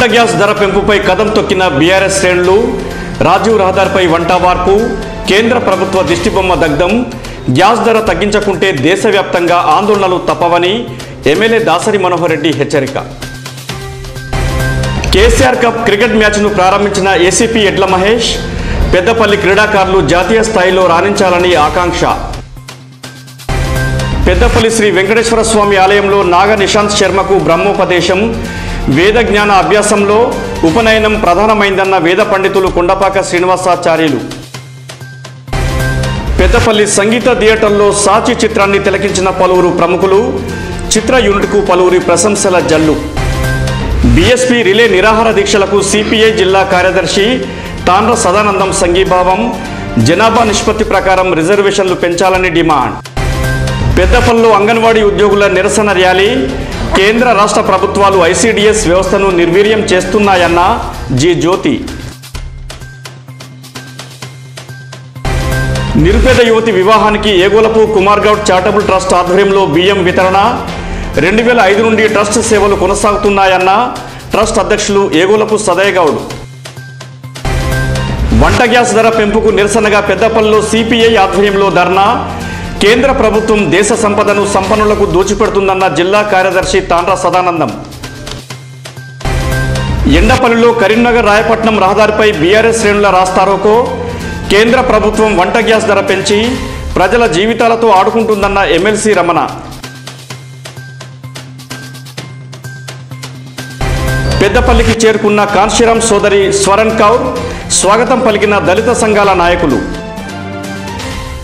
వంట గ్యాస్ ధర పెంపుపై కదం తొక్కిన బీఆర్ఎస్ శ్రేణులు రాజీవ్ రహదారిపై వంట వార్పు కేంద్ర ప్రభుత్వ దిష్టిబొమ్మ దగ్ధం గ్యాస్ ధర తగ్గించకుంటే దేశవ్యాప్తంగా ఆందోళనలు తప్పవని ఎమ్మెల్యే దాసరి మనోహర్ రెడ్డి హెచ్చరిక కేసీఆర్ కప్ క్రికెట్ మ్యాచ్ను ప్రారంభించిన ఏసీపీ ఎడ్ల మహేష్ పెద్దపల్లి క్రీడాకారులు జాతీయ స్థాయిలో రాణించాలని ఆకాంక్ష పెద్దపల్లి శ్రీ వెంకటేశ్వర స్వామి ఆలయంలో నాగ నిశాంత్ శర్మకు బ్రహ్మోపదేశం వేద జ్ఞాన అభ్యాసంలో ఉపనయనం ప్రధానమైందన్న వేద పండితులు కొండపాక శ్రీనివాసాచార్యులు పెద్దపల్లి సంగీత థియేటర్లో సాచి చిత్రాన్ని తిలకించిన పలువురు ప్రముఖులు చిత్ర యూనిట్కు పలువురి ప్రశంసల జల్లు బీఎస్పీ రిలే నిరాహార దీక్షలకు సిపిఐ జిల్లా కార్యదర్శి తాండ్ర సదానందం సంఘీభావం జనాభా నిష్పత్తి ప్రకారం రిజర్వేషన్లు పెంచాలని డిమాండ్ పెద్దపల్లిలో అంగన్వాడీ ఉద్యోగుల నిరసన ర్యాలీ కేంద్ర రాష్ట్ర ప్రభుత్వాలు ఐసీడీఎస్ వ్యవస్థను నిర్వీర్యం చేస్తున్నాయన్న జి జ్యోతి నిరుపేద యువతి వివాహానికి ఏగోలపు కుమార్ గౌడ్ చారిటబుల్ ట్రస్ట్ ఆధ్వర్యంలో బియ్యం వితరణ రెండు వేల ఐదు నుండి ట్రస్ట్ సేవలు కొనసాగుతున్నాయన్న ట్రస్ట్ అధ్యక్షులు ఏగోలపు సదయ్ గౌడ్ వంట గ్యాస్ ధర పెంపుకు నిరసనగా పెద్దపల్లిలో సిపిఐ ఆధ్వర్యంలో ధర్నా కేంద్ర ప్రభుత్వం దేశ సంపదను సంపన్నులకు దోచిపెడుతుందన్న జిల్లా కార్యదర్శి తాండ్ర సదానందం ఎండపల్లిలో కరీంనగర్ రాయపట్నం రహదారిపై బీఆర్ఎస్ శ్రేణుల రాస్తారోకో కేంద్ర ప్రభుత్వం వంట గ్యాస్ ధర పెంచి ప్రజల జీవితాలతో ఆడుకుంటుందన్న ఎమ్మెల్సీ రమణ పెద్దపల్లికి చేరుకున్న కాన్షీరాం సోదరి స్వరణ్ కౌర్ స్వాగతం పలికిన దళిత సంఘాల నాయకులు